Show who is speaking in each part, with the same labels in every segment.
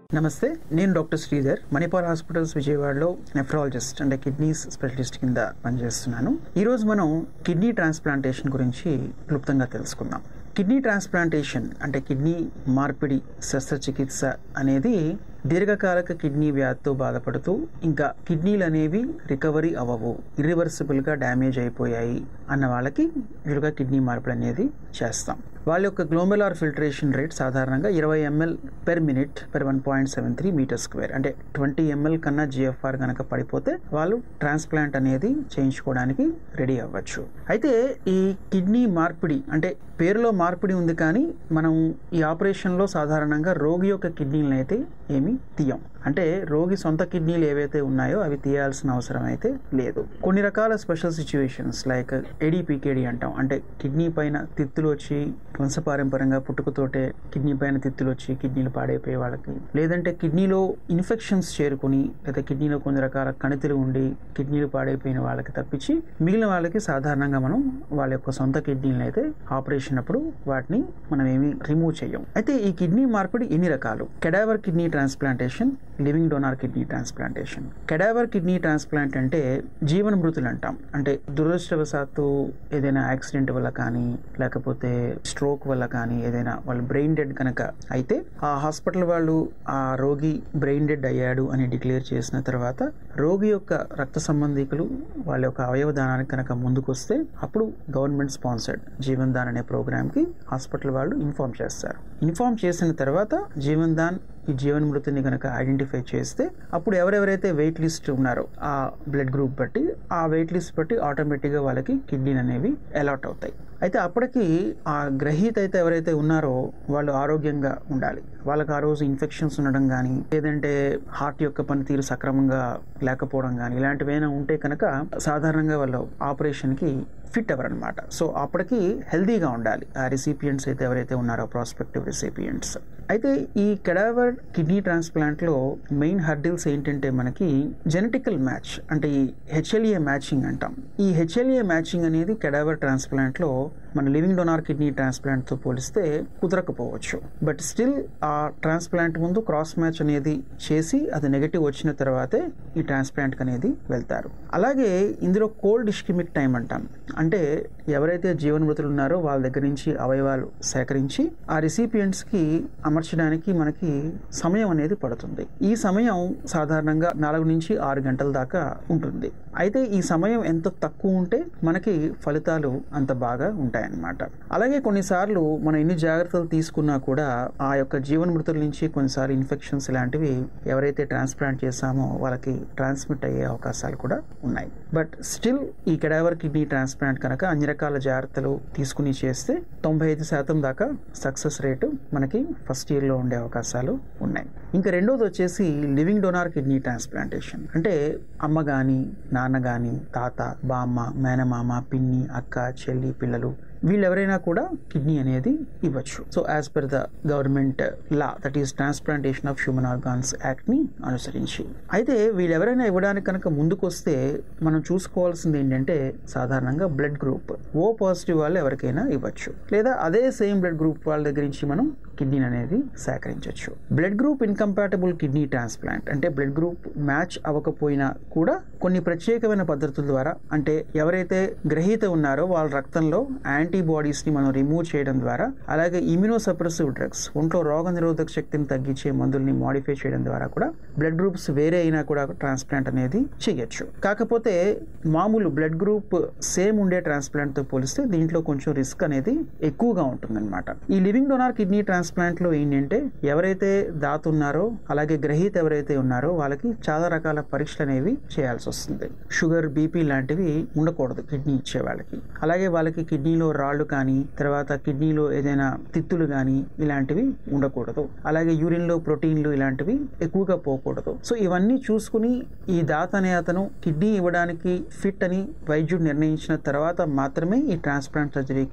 Speaker 1: నమస్తే నేను doctor Sridhar Manipal hospitals విజయవాడలో నెఫ్రాలజిస్ట్ అంటే కిడ్నీస్ స్పెషలిస్ట్ కింద పనిచేస్తున్నాను ఈరోజు మనం కిడ్నీ ట్రాన్స్ప్లాంటేషన్ గురించి క్లుప్తంగా తెలుసుకుందాం కిడ్నీ ట్రాన్స్ప్లాంటేషన్ అంటే కిడ్నీ మార్పిడి శస్త్రచికిత్స అనేది దీర్ఘకాలిక కిడ్నీ వ్యాధితో బాధపడుతూ ఇంకా కిడ్నీలు అనేవి రికవరీ అవ్వవు ఇర్రివర్సిబుల్గా డ్యామేజ్ అయిపోయాయి అన్న వాళ్ళకి యూజువల్గా కిడ్నీ మార్పిడి అనేది చేస్తాం వాళ్ళ యొక్క గ్లోమెలార్ ఫిల్టరేషన్ రేట్ సాధారణంగా ఇరవై ml per minute per one point seven three metre square అంటే ట్వంటీ ఎంఎల్ కన్నా జిఎఫ్ఆర్ కనుక పడిపోతే వాళ్ళు ట్రాన్స్ప్లాంట్ అనేది చేయించుకోవడానికి రెడీ అవ్వచ్చు అయితే ఈ కిడ్నీ మార్పిడి అంటే పేరులో మార్పిడి ఉంది కానీ మనం ఈ ఆపరేషన్లో సాధారణంగా రోగి యొక్క కిడ్నీలను అయితే ఏమీ తీయం అంటే రోగి సొంత కిడ్నీలు ఏవైతే ఉన్నాయో అవి తీయాల్సిన అవసరం అయితే లేదు కొన్ని రకాల స్పెషల్ సిచ్యువేషన్స్ లైక్ ఏడీపీకేడి అంటాం అంటే కిడ్నీ పైన తిత్తులు వచ్చి వంశపారంపర్యంగా పుట్టుకతోటే కిడ్నీ పైన తిత్తులు వచ్చి కిడ్నీలు పాడైపోయే వాళ్ళకి లేదంటే కిడ్నీలో ఇన్ఫెక్షన్స్ చేరుకుని లేదా కిడ్నీలో కొన్ని రకాల కణితులు ఉండి కిడ్నీలు పాడైపోయిన వాళ్ళకి తప్పించి మిగిలిన వాళ్ళకి సాధారణంగా మనం వాళ్ళ యొక్క సొంత కిడ్నీలను అయితే ఆపరేషన్ అప్పుడు వాటిని మనం ఏమి రిమూవ్ చేయం అయితే ఈ కిడ్నీ మార్పిడి ఎన్ని రకాలు cadaver kidney transplantation living donor kidney transplantation cadaver kidney transplant అంటే జీవన మృతులు అంటాం అంటే దురదృష్టవశాత్తు ఏదైనా యాక్సిడెంట్ వల్ల కానీ లేకపోతే స్ట్రోక్ వల్ల కానీ ఏదైనా వాళ్ళు బ్రెయిన్ డెడ్ కనుక అయితే ఆ హాస్పిటల్ వాళ్ళు ఆ రోగి బ్రెయిన్ డెడ్ అయ్యాడు అని డిక్లేర్ చేసిన తర్వాత రోగి యొక్క రక్త సంబంధికులు వాళ్ళ యొక్క అవయవ దానానికి కనుక ముందుకు వస్తే అప్పుడు గవర్నమెంట్ స్పాన్సర్డ్ జీవన్ దాన్ అనే ప్రోగ్రామ్కి హాస్పిటల్ వాళ్ళు ఇన్ఫార్మ్ చేస్తారు ఇన్ఫార్మ్ చేసిన తర్వాత జీవన్ దాన్ ఈ జీవన్ మృతిని కనుక ఐడెంటిఫై చేస్తే అప్పుడు ఎవరెవరైతే వెయిట్ లిస్ట్ ఉన్నారో ఆ బ్లడ్ గ్రూప్ బట్టి ఆ వెయిట్ లిస్ట్ బట్టి ఆటోమేటిక్గా వాళ్ళకి కిడ్నీలు అనేవి అలాట్ అవుతాయి అయితే అప్పటికి ఆ గ్రహీత అయితే ఎవరైతే ఉన్నారో వాళ్ళు ఆరోగ్యంగా ఉండాలి వాళ్ళకి ఆ రోజు ఇన్ఫెక్షన్స్ ఉండడం కానీ లేదంటే హార్ట్ యొక్క పనితీరు సక్రమంగా లేకపోవడం కానీ ఇలాంటివైనా ఉంటే కనుక సాధారణంగా వాళ్ళు ఆపరేషన్కి ఫిట్ అవ్వరనమాట సో అప్పటికి హెల్దీగా ఉండాలి ఆ రిసిపియంట్స్ అయితే ఎవరైతే ఉన్నారో ప్రాస్పెక్టివ్ రిసిపియంట్స్ అయితే ఈ కెడావర్ కిడ్నీ ట్రాన్స్ప్లాంట్లో మెయిన్ హర్డిల్స్ ఏంటంటే మనకి జెనెటికల్ మ్యాచ్ అంటే ఈ హెచ్ఎల్ఏ మ్యాచింగ్ అంటాం ఈ హెచ్ఎల్ఏ మ్యాచింగ్ అనేది కెడావర్ ట్రాన్స్ప్లాంట్లో మన లివింగ్ డొనార్ కిడ్నీ ట్రాన్స్ప్లాంట్తో పోలిస్తే కుదరకపోవచ్చు బట్ స్టిల్ ఆ ట్రాన్స్ప్లాంట్ ముందు క్రాస్ మ్యాచ్ అనేది చేసి అది నెగటివ్ వచ్చిన తర్వాతే ఈ ట్రాన్స్ప్లాంట్కి అనేది వెళ్తారు అలాగే ఇందులో కోల్డ్ ఇష్కిమిక్ టైం అంటాం అంటే ఎవరైతే జీవనమృతులు ఉన్నారో వాళ్ళ దగ్గర నుంచి అవయవాలు సేకరించి ఆ రిసిపియంట్స్కి అమర్చడానికి మనకి సమయం అనేది పడుతుంది ఈ సమయం సాధారణంగా నాలుగు నుంచి ఆరు గంటల దాకా ఉంటుంది అయితే ఈ సమయం ఎంత తక్కువ ఉంటే మనకి ఫలితాలు అంత బాగా ఉంటాయన్నమాట అలాగే కొన్నిసార్లు మనం ఎన్ని జాగ్రత్తలు తీసుకున్నా కూడా ఆ యొక్క జీవన మృతుల నుంచి కొన్నిసార్లు ఇన్ఫెక్షన్స్ ఇలాంటివి ఎవరైతే ట్రాన్స్ప్లాంట్ చేశామో వాళ్ళకి ట్రాన్స్మిట్ అయ్యే అవకాశాలు కూడా ఉన్నాయి బట్ స్టిల్ ఈ కెడావర్ కిడ్నీ ట్రాన్స్ప్లాంట్ కనుక అన్ని రకాల జాగ్రత్తలు తీసుకుని చేస్తే తొంభై ఐదు శాతం దాకా సక్సెస్ రేటు మనకి ఫస్ట్ ఇయర్లో ఉండే అవకాశాలు ఉన్నాయి ఇంకా రెండోది వచ్చేసి లివింగ్ డొనార్ కిడ్నీ ట్రాన్స్ప్లాంటేషన్ అంటే అమ్మ కానీ నాన్న కానీ తాత బామ్మ మేనమామ పిన్ని అక్క చెల్లి పిల్లలు వీళ్ళెవరైనా కూడా కిడ్నీ అనేది ఇవ్వచ్చు so as per the government law that is transplantation of human organs act ని అనుసరించి అయితే వీళ్ళెవరైనా ఇవ్వడానికి కనుక ముందుకు వస్తే మనం చూసుకోవాల్సింది ఏంటంటే సాధారణంగా బ్లడ్ గ్రూప్ ఓ పాజిటివ్ వాళ్ళు ఎవరికైనా ఇవ్వచ్చు లేదా అదే సేమ్ బ్లడ్ గ్రూప్ వాళ్ళ దగ్గర నుంచి మనం కిడ్నీ అనేది సేకరించవచ్చు blood group incompatible kidney transplant అంటే బ్లడ్ గ్రూప్ మ్యాచ్ అవ్వకపోయినా కూడా కొన్ని ప్రత్యేకమైన పద్ధతుల ద్వారా అంటే ఎవరైతే గ్రహీత ఉన్నారో వాళ్ళ రక్తంలో యాంటీబాడీస్ ని మనం రిమూవ్ చేయడం ద్వారా అలాగే ఇమ్యూనోసప్రెసివ్ డ్రగ్స్ ఒంట్లో రోగ నిరోధక శక్తిని తగ్గించే మందుల్ని మాడిఫై చేయడం ద్వారా కూడా బ్లడ్ గ్రూప్స్ వేరే అయినా కూడా ట్రాన్స్ప్లాంట్ అనేది చేయొచ్చు కాకపోతే మామూలు బ్లడ్ గ్రూప్ సేమ్ ఉండే ట్రాన్స్ప్లాంట్ తో పోలిస్తే దీంట్లో కొంచెం రిస్క్ అనేది ఎక్కువగా ఉంటుందన్నమాట ఈ లివింగ్ డొనార్ కిడ్నీ ట్రాన్స్ప్లాంట్ లో ఏంటంటే ఎవరైతే దాత ఉన్నారో అలాగే గ్రహీత ఎవరైతే ఉన్నారో వాళ్ళకి చాలా రకాల పరీక్షలు అనేవి చేయాల్సి వస్తుంది షుగర్ బీపీ లాంటివి ఉండకూడదు కిడ్నీ ఇచ్చే వాళ్ళకి అలాగే వాళ్ళకి కిడ్నీలో రాళ్ళు కానీ తర్వాత కిడ్నీలో ఏదైనా తిత్తులు కానీ ఇలాంటివి ఉండకూడదు అలాగే యూరిన్ లో ప్రోటీన్లు ఇలాంటివి ఎక్కువగా పోకూడదు సో ఇవన్నీ చూసుకుని ఈ దాత అనే అతను కిడ్నీ ఇవ్వడానికి ఫిట్ అని వైద్యుడు నిర్ణయించిన తర్వాత మాత్రమే ఈ ట్రాన్స్ప్లాంట్ సర్జరీకి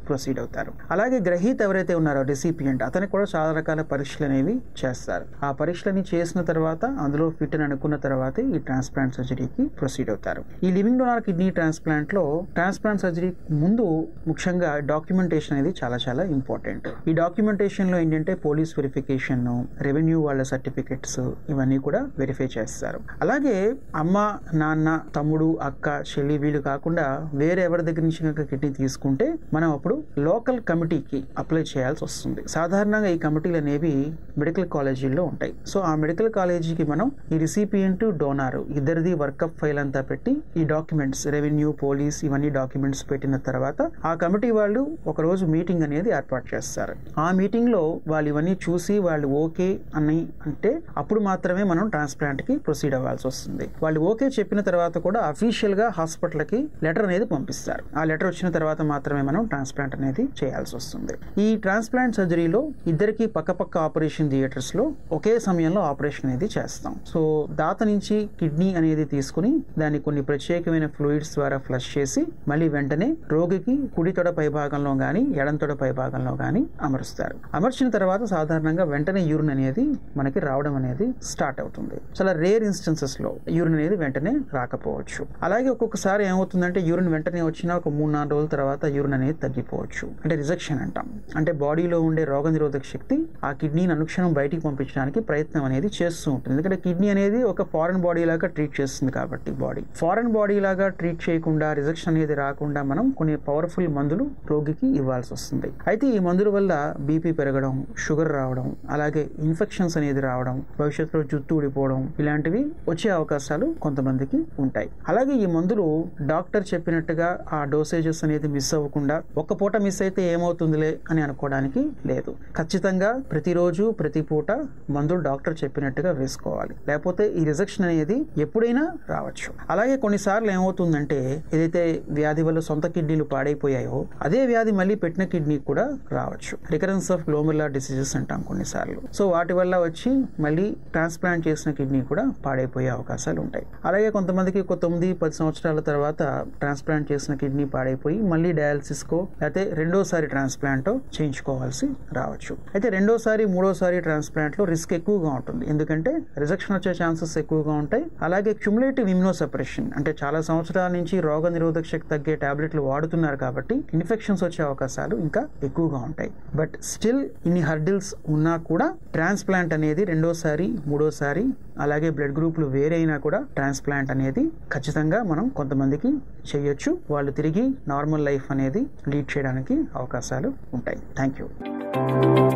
Speaker 1: ప్రొసీడ్ అవుతారు అలాగే గ్రహీత ఎవరైతే ఉన్నారో రెసిపియంట్ అతనికి కూడా చాలా రకాల పరీక్షలు అనేవి చేస్తారు ఆ పరీక్షలని చేసిన తర్వాత అందులో ఫిట్ అని అనుకున్న తర్వాతే ఈ ట్రాన్స్ప్లాంట్ సర్జరీకి ప్రొసీడ్ అవుతారు ఈ లివింగ్ డోనార్ కిడ్నీ ట్రాన్స్ప్లాంట్ లో ట్రాన్స్ప్లాంట్ సర్జరీ ముందు ముఖ్యంగా డాక్యుమెంటేషన్ అనేది చాలా చాలా ఇంపార్టెంట్ ఈ డాక్యుమెంటేషన్ లో ఏంటంటే పోలీస్ వెరిఫికేషన్ రెవెన్యూ వాళ్ళ సర్టిఫికెట్స్ ఇవన్నీ కూడా వెరిఫై చేస్తారు అలాగే అమ్మ నాన్న తమ్ముడు అక్క చెల్లి వీళ్ళు కాకుండా వేరే ఎవరి దగ్గర నుంచి కనుక కిడ్నీ తీసుకుంటే మనం అప్పుడు లోకల్ కమిటీకి అప్లై చేయాల్సి వస్తుంది సాధారణంగా ఈ కమిటీలు అనేవి మెడికల్ కాలేజీల్లో ఉంటాయి సో ఆ మెడికల్ కాలేజీకి మనం ఈ రిసిపియంట్ డోనార్ ఇద్దరిది వర్కప్ ఫైల్ అంతా పెట్టి ఈ డాక్యుమెంట్స్ రెవెన్యూ పోలీస్ ఇవన్నీ డాక్యుమెంట్స్ పెట్టిన తర్వాత ఆ కమిటీ వాళ్ళు ఒక రోజు మీటింగ్ అనేది ఏర్పాటు చేస్తారు ఆ మీటింగ్ లో వాళ్ళు ఇవన్నీ చూసి వాళ్ళు ఓకే అని అంటే అప్పుడు మాత్రమే మనం ట్రాన్స్ప్లాంట్ కి ప్రొసీడ్ అవ్వాల్సి వస్తుంది వాళ్ళు ఓకే చెప్పిన తర్వాత కూడా అఫీషియల్ గా హాస్పిటల్ కి లెటర్ అనేది పంపిస్తారు ఆ లెటర్ వచ్చిన తర్వాత మాత్రమే మనం ట్రాన్స్ప్లాంట్ అనేది చేయాల్సి వస్తుంది ఈ ట్రాన్స్ప్లాంట్ సర్జరీలో ఇద్దరికి పక్కపక్క ఆపరేషన్ థియేటర్స్ లో ఒకే సమయంలో ఆపరేషన్ అనేది చేస్తాం సో దాత నుంచి కిడ్నీ అనేది తీసుకుని దాన్ని కొన్ని ప్రత్యేకమైన ఫ్లూయిడ్స్ ద్వారా ఫ్లష్ చేసి మళ్ళీ వెంటనే రోగికి కుడి తొడ పై భాగంలో గాని ఎడం తొడ పై భాగంలో గాని అమరుస్తారు అమర్చిన తర్వాత సాధారణంగా వెంటనే యూరిన్ అనేది మనకి రావడం అనేది స్టార్ట్ అవుతుంది చాలా రేర్ ఇన్స్టెన్సెస్ లో యూరిన్ అనేది వెంటనే రాకపోవచ్చు అలాగే ఒక్కొక్కసారి ఏమవుతుందంటే యూరిన్ వెంటనే వచ్చినా ఒక మూడు నాలుగు రోజుల తర్వాత యూరిన్ అనేది తగ్గిపోవచ్చు అంటే రిజెక్షన్ అంటాం అంటే బాడీలో ఉండే రోగ నిరోధక శక్తి ఆ కిడ్నీని అనుక్షణం బయటికి పంపించడానికి ప్రయత్నం అనేది చేస్తూ ఉంటుంది ఎందుకంటే కిడ్నీ అనేది ఒక ఫారెన్ బాడీ లాగా ట్రీట్ చేస్తుంది కాబట్టి బాడీ ఫారెన్ బాడీ లాగా ట్రీట్ చేయకుండా రిజెక్షన్ అనేది రాకుండా మనం కొన్ని పవర్ఫుల్ మందులు రోగికి ఇవ్వాల్సి వస్తుంది అయితే ఈ మందుల వల్ల బీపీ పెరగడం షుగర్ రావడం అలాగే ఇన్ఫెక్షన్స్ అనేది రావడం భవిష్యత్తులో జుట్టు ఊడిపోవడం ఇలాంటివి వచ్చే అవకాశాలు కొంతమందికి ఉంటాయి అలాగే ఈ మందులు డాక్టర్ చెప్పినట్టుగా ఆ డోసేజెస్ అనేది మిస్ అవ్వకుండా ఒక్క పూట మిస్ అయితే ఏమవుతుందిలే అని అనుకోవడానికి లేదు ఖచ్చితంగా ప్రతిరోజు ప్రతి పూట మందులు డాక్టర్ చెప్పినట్టుగా వేసుకోవాలి లేకపోతే ఈ రిజెక్షన్ అనేది ఎప్పుడైనా రావచ్చు అలాగే కొన్నిసార్లు ఏమవుతుందంటే ఏదైతే వ్యాధి వల్ల సొంత కిడ్నీలు పాడైపోయాయో అదే వ్యాధి మళ్ళీ పెట్టిన కిడ్నీ కూడా రావచ్చు రికరెన్స్ ఆఫ్ గ్లోమెల్లా డిసీజెస్ అంటాం కొన్నిసార్లు సో వాటి వల్ల వచ్చి మళ్ళీ ట్రాన్స్ప్లాంట్ చేసిన కిడ్నీ కూడా పాడైపోయే అవకాశాలు ఉంటాయి అలాగే కొంతమందికి ఒక తొమ్మిది పది సంవత్సరాల తర్వాత ట్రాన్స్ప్లాంట్ చేసిన కిడ్నీ పాడైపోయి మళ్ళీ డయాలసిస్ కో లేకపోతే రెండోసారి ట్రాన్స్ప్లాంట్ చేయించుకోవాల్సి రావచ్చు అయితే రెండోసారి మూడోసారి ట్రాన్స్ప్లాంట్ లో రిస్క్ ఎక్కువగా ఉంటుంది ఎందుకంటే రిజెక్షన్ వచ్చే ఛాన్సెస్ ఎక్కువగా ఉంటాయి అలాగే క్యుములేటివ్ ఇమ్యూనో సపరేషన్ అంటే చాలా సంవత్సరాల నుంచి రోగ నిరోధక శక్తి తగ్గే టాబ్లెట్లు వాడుతున్నారు కాబట్టి ఇన్ఫెక్షన్స్ వచ్చే అవకాశాలు ఇంకా ఎక్కువగా ఉంటాయి బట్ స్టిల్ ఇన్ని హర్డిల్స్ ఉన్నా కూడా ట్రాన్స్ప్లాంట్ అనేది రెండోసారి మూడోసారి అలాగే బ్లడ్ గ్రూపులు వేరే అయినా కూడా ట్రాన్స్ప్లాంట్ అనేది ఖచ్చితంగా మనం కొంతమందికి చేయొచ్చు వాళ్ళు తిరిగి నార్మల్ లైఫ్ అనేది లీడ్ చేయడానికి అవకాశాలు ఉంటాయి థ్యాంక్ యూ